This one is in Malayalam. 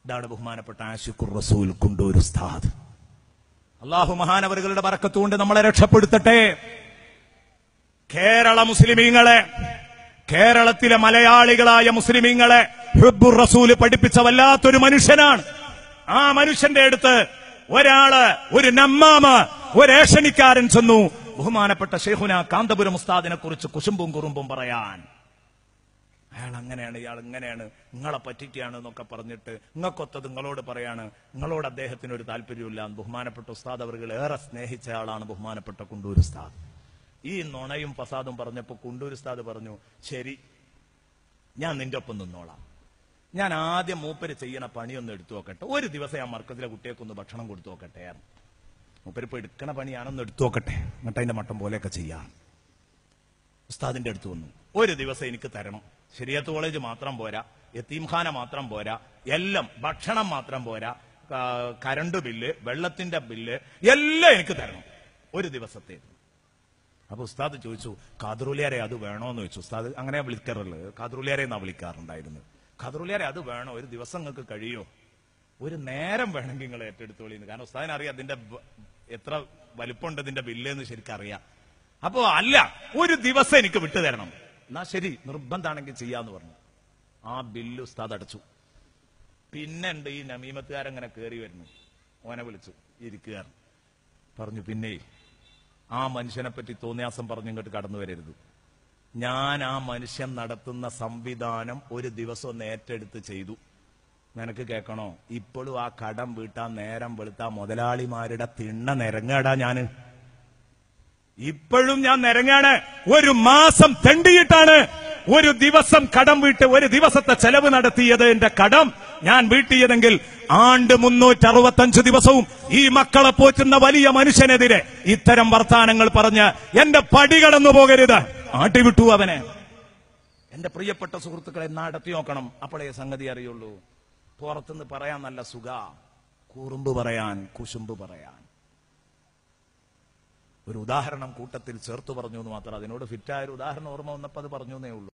ഇതാണ് ബഹുമാനപ്പെട്ട ആഷിഖുർ റസൂൽ കുണ്ടൂർ ഉസ്താദ് അള്ളാഹു മഹാനവറുകളുടെ ബറക്കത്തുകൊണ്ട് നമ്മളെ രക്ഷപ്പെടുത്തട്ടെ കേരള മുസ്ലിമീങ്ങളെ കേരളത്തിലെ മലയാളികളായ മുസ്ലിമീങ്ങളെ ഹുബുർ റസൂല് പഠിപ്പിച്ച വല്ലാത്തൊരു മനുഷ്യനാണ് ആ മനുഷ്യന്റെ അടുത്ത് ഒരാള് ഒരു നമ്മാമ ഒരു ഏഷണിക്കാരൻ ചെന്നു ബഹുമാനപ്പെട്ട ഷെയ്ഖുന കാന്തപുരം ഉസ്താദിനെ കുറിച്ച് കുശുമ്പും കുറുമ്പും പറയാൻ അയാൾ അങ്ങനെയാണ് ഇയാൾ ഇങ്ങനെയാണ് നിങ്ങളെ പറ്റിക്കുകയാണ് എന്നൊക്കെ പറഞ്ഞിട്ട് നിങ്ങൾക്കൊത്തത് നിങ്ങളോട് പറയാണ് നിങ്ങളോട് അദ്ദേഹത്തിന് ഒരു താല്പര്യമില്ല എന്ന് ബഹുമാനപ്പെട്ട ഉസ്താദ് അവർ ഏറെ സ്നേഹിച്ച ആളാണ് ബഹുമാനപ്പെട്ട കുണ്ടൂർ ഉസ്താദ് ഈ നുണയും ഫസാദും പറഞ്ഞപ്പോ കുണ്ടൂർ ഉസ്താദ് പറഞ്ഞു ശരി ഞാൻ നിന്റെ ഒപ്പം നിന്നോളാം ഞാൻ ആദ്യം മൂപ്പര് ചെയ്യണ പണിയൊന്ന് എടുത്തു നോക്കട്ടെ ഒരു ദിവസം ഞാൻ മർക്കത്തിലെ കുട്ടികൾക്കൊന്ന് ഭക്ഷണം കൊടുത്തു നോക്കട്ടെ മൂപ്പര് ഇപ്പൊ എടുക്കണ പണി ഞാനൊന്ന് എടുത്തു നോക്കട്ടെ എന്നിട്ട് അതിന്റെ മട്ടം പോലെയൊക്കെ ചെയ്യാം ഉസ്താദിന്റെ അടുത്ത് വന്നു ഒരു ദിവസം എനിക്ക് തരണം ശരിയത്ത് കോളേജ് മാത്രം പോരാ യത്തീംഖാന മാത്രം പോരാ എല്ലാം ഭക്ഷണം മാത്രം പോരാ ക- കരണ്ട് ബില്ല് വെള്ളത്തിന്റെ ബില്ല് എല്ലാം എനിക്ക് തരണം ഒരു ദിവസത്തെ അപ്പൊ ഉസ്താദ് ചോദിച്ചു ഖാദറുലിയാരെ അത് വേണോന്ന് ചോദിച്ചു ഉസ്താദ് അങ്ങനെ വിളിക്കാറുള്ളത് ഖാദറുലിയാരെ എന്നാ വിളിക്കാറുണ്ടായിരുന്നത് ഖാദറുലിയാരെ അത് വേണോ ഒരു ദിവസം നിങ്ങൾക്ക് കഴിയോ ഒരു നേരം വേണമെങ്കിൽ നിങ്ങൾ ഏറ്റെടുത്തോളിന്ന് കാരണം ഉസ്താദിന് അറിയാം അതിന്റെ ബ- എത്ര വലിപ്പമുണ്ട് ഇതിന്റെ ബില്ല് എന്ന് ശരിക്കും അറിയാം അപ്പോ അല്ല ഒരു ദിവസം എനിക്ക് വിട്ടു തരണം എന്നാ ശരി നിർബന്ധാണെങ്കിൽ ചെയ്യാന്ന് പറഞ്ഞു ആ ബില്ല് ഉസ്താദ് അടച്ചു പിന്നെ ഉണ്ട് ഈ നമീമത്തുകാരങ്ങനെ കയറി വരുന്നു ഓനെ വിളിച്ചു ഇരിക്കുകയാണ് പറഞ്ഞു പിന്നെ ആ മനുഷ്യനെ പറ്റി തോന്നിയാസം പറഞ്ഞു ഇങ്ങോട്ട് കടന്നു വരരുത് ഞാൻ ആ മനുഷ്യൻ നടത്തുന്ന സംവിധാനം ഒരു ദിവസം ഒന്ന് ഏറ്റെടുത്ത് ചെയ്തു നിനക്ക് കേൾക്കണോ ഇപ്പോഴും ആ കടം വീട്ടാൻ നേരം വെളുത്ത മുതലാളിമാരുടെ തിണ്ണ നിരങ്ങാടാ ഞാന് ഇപ്പോഴും ഞാൻ നിരങ്ങാണ് ഒരു മാസം തെണ്ടിയിട്ടാണ് ഒരു ദിവസം കടം വീട്ട് ഒരു ദിവസത്തെ ചെലവ് നടത്തിയത് എന്റെ കടം ഞാൻ വീട്ടിയതെങ്കിൽ ആണ്ട് മുന്നൂറ്റി അറുപത്തഞ്ച് ദിവസവും ഈ മക്കളെ പോറ്റുന്ന വലിയ മനുഷ്യനെതിരെ ഇത്തരം വർത്താനങ്ങൾ പറഞ്ഞ് എന്റെ പടി കടന്നു പോകരുത് ആട്ടിവിട്ടു അവനെ എന്റെ പ്രിയപ്പെട്ട സുഹൃത്തുക്കളെ നടത്തി നോക്കണം അപ്പോഴേ സംഗതി അറിയുള്ളൂ പുറത്തുനിന്ന് പറയാൻ നല്ല സുഖ കുറുമ്പ് പറയാൻ കുശുമ്പ് പറയാൻ ഒരു ഉദാഹരണം കൂട്ടത്തിൽ ചേർത്ത് പറഞ്ഞു എന്ന് മാത്രം അതിനോട് ഫിറ്റായ ഒരു ഉദാഹരണം ഓർമ്മ വന്നപ്പോൾ അത് പറഞ്ഞു എന്നേ ഉള്ളൂ